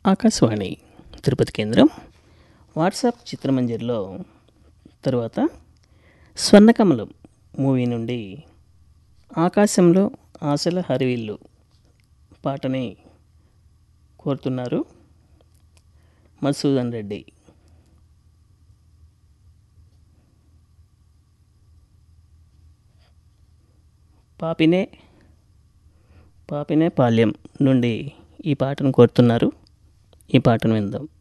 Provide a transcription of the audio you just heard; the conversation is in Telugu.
ఆకాశవాణి తిరుపతి కేంద్రం వాట్సాప్ చిత్రమంజరిలో తరువాత స్వర్ణకమలం మూవీ నుండి ఆకాశంలో ఆశల హరివిల్లు పాటని కోరుతున్నారు మధుసూదన్ రెడ్డి పాపినే పాపినే పాల్యం నుండి ఈ పాటను కోరుతున్నారు ఈ పాటను విందాం